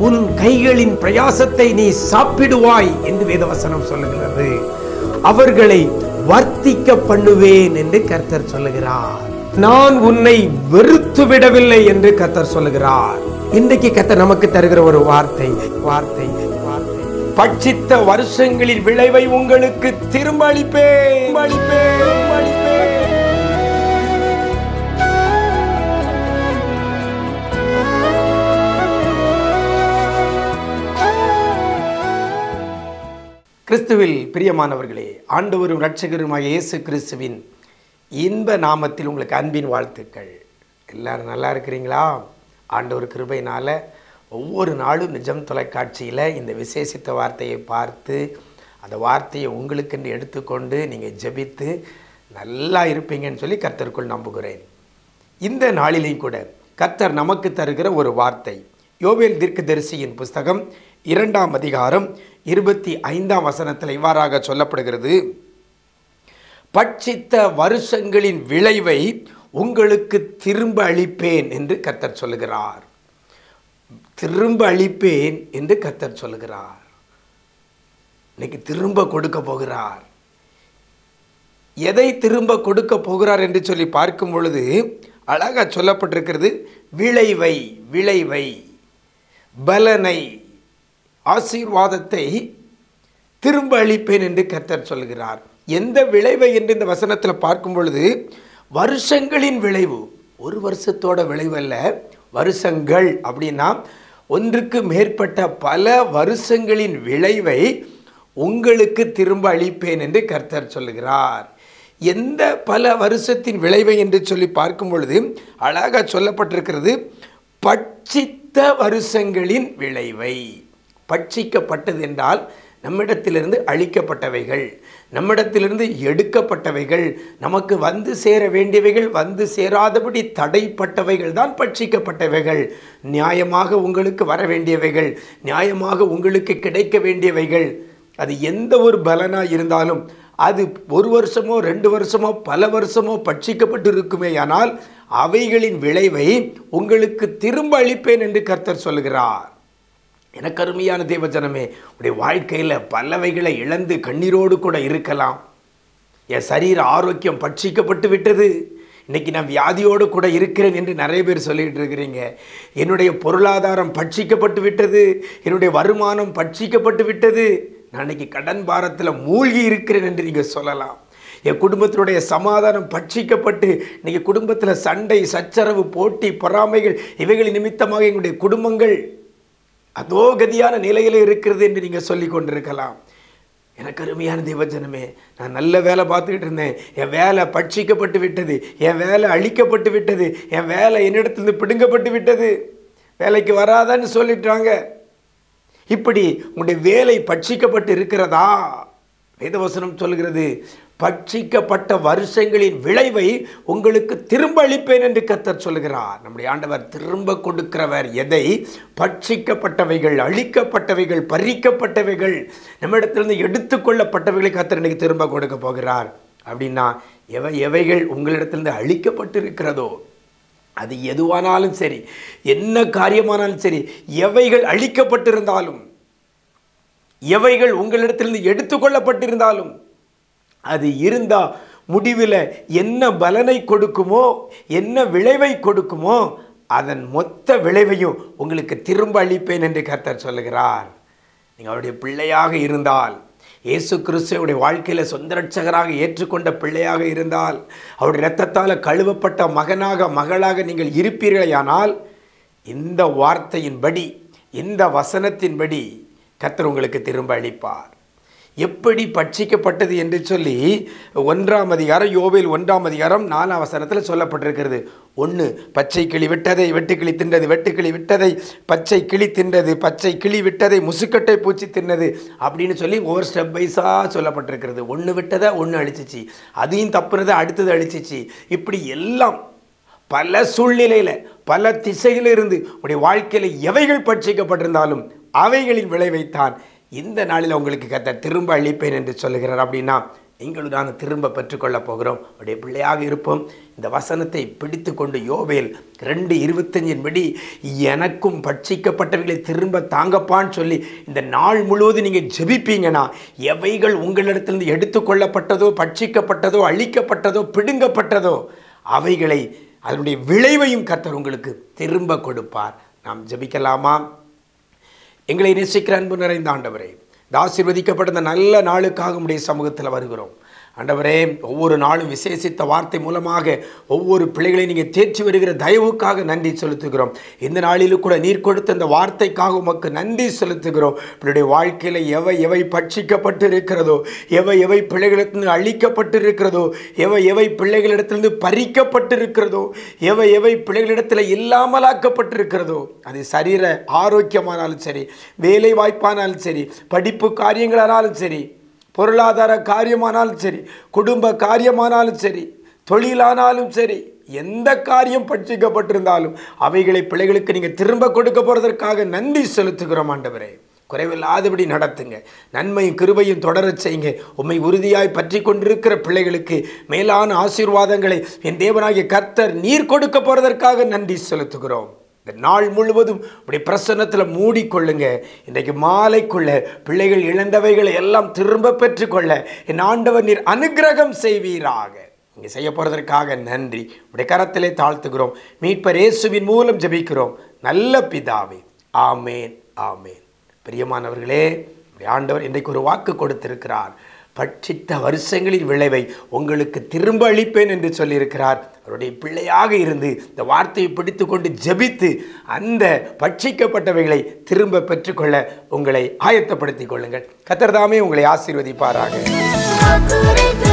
உன் கைகளின் பிரயாசத்தை நீ சாப்பிடுவாய் என்று வேதவசனம் சொல்லுகிறது அவர்களை வர்த்திக்க பண்ணுவேன் என்று கர்த்தர் சொல்லுகிறார் நான் உன்னை வெறுத்து விடவில்லை என்று கர்த்தர் சொல்லுகிறார் இன்றைக்கு கர்த்தர் நமக்கு தருகிற ஒரு வார்த்தை வார்த்தை வார்த்தை பட்சித்த வருஷங்களின் விளைவை உங்களுக்கு திரும்ப அளிப்பேன் அளிப்பேன் அளிப்பேன் கிறிஸ்துவில் பிரியமானவர்களே ஆண்டவரும் இரட்சகருமாகிய இயேசு கிறிஸ்துவின் இன்ப நாமத்தில் உங்களுக்கு அன்பின் வாழ்த்துக்கள் எல்லாரும் நல்லா இருக்கிறீங்களா ஆண்டவர் கிருபையினால ஒவ்வொரு நாளும் நிஜம் தொலைக்காட்சியில் இந்த விசேஷித்த வார்த்தையை பார்த்து அந்த வார்த்தையை உங்களுக்கென்று எடுத்துக்கொண்டு நீங்கள் ஜெபித்து நல்லா இருப்பீங்கன்னு சொல்லி கர்த்தருக்குள் நம்புகிறேன் இந்த நாளிலேயும் கூட கர்த்தர் நமக்கு தருகிற ஒரு வார்த்தை யோவேல் தீர்க்கதரிசியின் புஸ்தகம் இரண்டாம் அதிகாரம் இருபத்தி ஐந்தாம் வசனத்தில் இவ்வாறாக சொல்லப்படுகிறது பட்சித்த வருஷங்களின் விளைவை உங்களுக்கு திரும்ப அளிப்பேன் என்று கர்த்தர் சொல்லுகிறார் திரும்ப அளிப்பேன் என்று கர்த்தர் சொல்லுகிறார் இன்னைக்கு திரும்ப கொடுக்க போகிறார் எதை திரும்ப கொடுக்க போகிறார் என்று சொல்லி பார்க்கும் பொழுது அழகா சொல்லப்பட்டிருக்கிறது விளைவை விளைவை பலனை ஆசீர்வாதத்தை திரும்ப அளிப்பேன் என்று கர்த்தர் சொல்கிறார் எந்த விளைவை என்று இந்த வசனத்தில் பார்க்கும் பொழுது வருஷங்களின் விளைவு ஒரு வருஷத்தோட விளைவு அல்ல வருஷங்கள் அப்படின்னா ஒன்றுக்கு மேற்பட்ட பல வருஷங்களின் விளைவை உங்களுக்கு திரும்ப அளிப்பேன் என்று கர்த்தர் சொல்லுகிறார் எந்த பல வருஷத்தின் விளைவை என்று சொல்லி பார்க்கும் பொழுது அழகாக சொல்லப்பட்டிருக்கிறது பட்சித்த வருஷங்களின் விளைவை பட்சிக்கப்பட்டது என்றால் நம்மிடத்திலிருந்து அழிக்கப்பட்டவைகள் நம்மிடத்திலிருந்து எடுக்கப்பட்டவைகள் நமக்கு வந்து சேர வேண்டியவைகள் வந்து சேராதபடி தடைப்பட்டவைகள் தான் பட்சிக்கப்பட்டவைகள் நியாயமாக உங்களுக்கு வர வேண்டியவைகள் நியாயமாக உங்களுக்கு கிடைக்க வேண்டியவைகள் அது எந்த ஒரு பலனாக இருந்தாலும் அது ஒரு வருஷமோ ரெண்டு வருஷமோ பல வருஷமோ பட்சிக்கப்பட்டு இருக்குமே ஆனால் அவைகளின் விளைவை உங்களுக்கு திரும்ப அளிப்பேன் என்று கர்த்தர் சொல்கிறார் எனக்கு அருமையான தேவஜனமே உடைய வாழ்க்கையில் பலவைகளை இழந்து கண்ணீரோடு கூட இருக்கலாம் என் சரீர ஆரோக்கியம் பட்சிக்கப்பட்டு விட்டது இன்னைக்கு நான் வியாதியோடு கூட இருக்கிறேன் என்று நிறைய பேர் சொல்லிட்டு இருக்கிறீங்க என்னுடைய பொருளாதாரம் பட்சிக்கப்பட்டு விட்டது என்னுடைய வருமானம் பட்சிக்கப்பட்டு விட்டது நான் இன்னைக்கு கடன் பாரத்தில் மூழ்கி இருக்கிறேன் என்று நீங்கள் சொல்லலாம் என் குடும்பத்தினுடைய சமாதானம் பட்சிக்கப்பட்டு இன்னைக்கு குடும்பத்தில் சண்டை சச்சரவு போட்டி பொறாமைகள் இவைகளின் நிமித்தமாக எங்களுடைய குடும்பங்கள் அதோ கதியான நிலையில் இருக்கிறது என்று நீங்கள் சொல்லி கொண்டிருக்கலாம் எனக்கு அருமையான தேவஜனமே நான் நல்ல வேலை பார்த்துக்கிட்டு இருந்தேன் என் வேலை பட்சிக்கப்பட்டு விட்டது என் வேலை அழிக்கப்பட்டு விட்டது என் வேலை என்னிடத்திலிருந்து பிடுங்கப்பட்டு விட்டது வேலைக்கு வராதான்னு சொல்லிட்டாங்க இப்படி உங்களுடைய வேலை பட்சிக்கப்பட்டு இருக்கிறதா வேதவசனம் சொல்கிறது பட்சிக்கப்பட்ட வருஷங்களின் விளைவை உங்களுக்கு திரும்ப அளிப்பேன் என்று கத்தர் சொல்கிறார் நம்முடைய ஆண்டவர் திரும்ப கொடுக்கிறவர் எதை பட்சிக்கப்பட்டவைகள் அழிக்கப்பட்டவைகள் பறிக்கப்பட்டவைகள் நம்மிடத்திலிருந்து எடுத்துக்கொள்ளப்பட்டவைகளை கத்தர் இன்னைக்கு திரும்ப கொடுக்க போகிறார் அப்படின்னா எவை எவைகள் உங்களிடத்திலிருந்து அழிக்கப்பட்டு இருக்கிறதோ அது எதுவானாலும் சரி என்ன காரியமானாலும் சரி எவைகள் அழிக்கப்பட்டிருந்தாலும் எவைகள் உங்களிடத்திலிருந்து எடுத்துக்கொள்ளப்பட்டிருந்தாலும் அது இருந்தா முடிவில் என்ன பலனை கொடுக்குமோ என்ன விளைவை கொடுக்குமோ அதன் மொத்த விளைவையும் உங்களுக்கு திரும்ப அளிப்பேன் என்று கர்த்தர் சொல்லுகிறார் நீங்கள் அவருடைய பிள்ளையாக இருந்தால் இயேசு கிறிஸ்துவுடைய வாழ்க்கையில் சொந்த ரட்சகராக ஏற்றுக்கொண்ட பிள்ளையாக இருந்தால் அவருடைய இரத்தத்தால் கழுவப்பட்ட மகனாக மகளாக நீங்கள் இருப்பீர்களேயானால் இந்த வார்த்தையின்படி இந்த வசனத்தின்படி கர்த்தர் உங்களுக்கு திரும்ப அளிப்பார் எப்படி பட்சிக்கப்பட்டது என்று சொல்லி ஒன்றாம் அதிகாரம் யோவேல் ஒன்றாம் அதிகாரம் நாலாம் வசனத்தில் சொல்லப்பட்டிருக்கிறது ஒன்று பச்சை கிளி விட்டதை வெட்டுக்கிளி தின்றது வெட்டுக்கிளி விட்டதை பச்சை கிளி தின்றது பச்சை கிளி விட்டதை முசுக்கட்டை பூச்சி தின்னது அப்படின்னு சொல்லி ஒவ்வொரு ஸ்டெப் வைஸாக சொல்லப்பட்டிருக்கிறது ஒன்று விட்டதை ஒன்று அழிச்சிச்சு அதையும் தப்புனதை அடுத்தது அழிச்சிச்சு இப்படி எல்லாம் பல சூழ்நிலையில் பல திசையிலிருந்து உடைய வாழ்க்கையில் எவைகள் பட்சிக்கப்பட்டிருந்தாலும் அவைகளின் விளைவைத்தான் இந்த நாளில் உங்களுக்கு கத்த திரும்ப அளிப்பேன் என்று சொல்லுகிறார் அப்படின்னா நீங்களும் நாங்கள் திரும்ப பெற்றுக்கொள்ளப் போகிறோம் உடைய பிள்ளையாக இருப்போம் இந்த வசனத்தை பிடித்து கொண்டு யோவேல் ரெண்டு இருபத்தஞ்சின் படி எனக்கும் பட்சிக்கப்பட்டவைகளை திரும்ப தாங்கப்பான்னு சொல்லி இந்த நாள் முழுவதும் நீங்கள் ஜெபிப்பீங்கன்னா எவைகள் உங்களிடத்திலிருந்து எடுத்துக்கொள்ளப்பட்டதோ பட்சிக்கப்பட்டதோ அழிக்கப்பட்டதோ பிடுங்கப்பட்டதோ அவைகளை அதனுடைய விளைவையும் கர்த்தர் உங்களுக்கு திரும்ப கொடுப்பார் நாம் ஜெபிக்கலாமா எங்களை நேசிக்கிற அன்பு நிறைந்த ஆண்டவரே இந்த ஆசீர்வதிக்கப்பட்ட இந்த நல்ல நாளுக்காக உடைய சமூகத்தில் வருகிறோம் ஆண்டவரே ஒவ்வொரு நாளும் விசேஷித்த வார்த்தை மூலமாக ஒவ்வொரு பிள்ளைகளையும் நீங்கள் தேர்ச்சி வருகிற தயவுக்காக நன்றி செலுத்துகிறோம் இந்த நாளிலும் கூட நீர் கொடுத்த இந்த வார்த்தைக்காக உமக்கு நன்றி செலுத்துகிறோம் பிள்ளைடைய வாழ்க்கையில் எவை எவை பட்சிக்கப்பட்டு இருக்கிறதோ எவை எவை பிள்ளைகளிடத்திலிருந்து அழிக்கப்பட்டு இருக்கிறதோ எவை எவை பிள்ளைகளிடத்திலிருந்து பறிக்கப்பட்டு இருக்கிறதோ எவை எவை பிள்ளைகளிடத்தில் இல்லாமலாக்கப்பட்டிருக்கிறதோ அது சரீர ஆரோக்கியமானாலும் சரி வேலை வாய்ப்பானாலும் சரி படிப்பு காரியங்களானாலும் சரி பொருளாதார காரியமானாலும் சரி குடும்ப காரியமானாலும் சரி தொழிலானாலும் சரி எந்த காரியம் பட்சிக்கப்பட்டிருந்தாலும் அவைகளை பிள்ளைகளுக்கு நீங்கள் திரும்ப கொடுக்க போகிறதற்காக நன்றி செலுத்துகிறோம் ஆண்டவரே குறைவில்லாதபடி நடத்துங்க நன்மையும் கிருபையும் தொடரச் செய்யுங்க உம்மை உறுதியாய் பற்றி கொண்டிருக்கிற பிள்ளைகளுக்கு மேலான ஆசீர்வாதங்களை என் தேவனாகிய கர்த்தர் நீர் கொடுக்க போகிறதற்காக நன்றி செலுத்துகிறோம் இந்த நாள் முழுவதும் உடைய பிரசன்னத்தில் மூடிக்கொள்ளுங்க இன்றைக்கு மாலைக்குள்ள பிள்ளைகள் இழந்தவைகளை எல்லாம் திரும்ப பெற்றுக்கொள்ள என் ஆண்டவர் நீர் அனுக்கிரகம் செய்வீராக இங்கே செய்ய போகிறதற்காக நன்றி உடைய கரத்திலே தாழ்த்துகிறோம் மீட்பர் இயேசுவின் மூலம் ஜெபிக்கிறோம் நல்ல பிதாவே ஆமேன் ஆமேன் பிரியமானவர்களே உடைய ஆண்டவர் இன்றைக்கு ஒரு வாக்கு கொடுத்திருக்கிறார் பட்சித்த வருஷங்களின் விளைவை உங்களுக்கு திரும்ப அளிப்பேன் என்று சொல்லியிருக்கிறார் அவருடைய பிள்ளையாக இருந்து இந்த வார்த்தையை பிடித்து கொண்டு ஜெபித்து அந்த பட்சிக்கப்பட்டவைகளை திரும்ப பெற்றுக்கொள்ள உங்களை ஆயத்தப்படுத்திக் கொள்ளுங்கள் கத்தர்தாமே உங்களை ஆசீர்வதிப்பாராக வாக்குரைத்த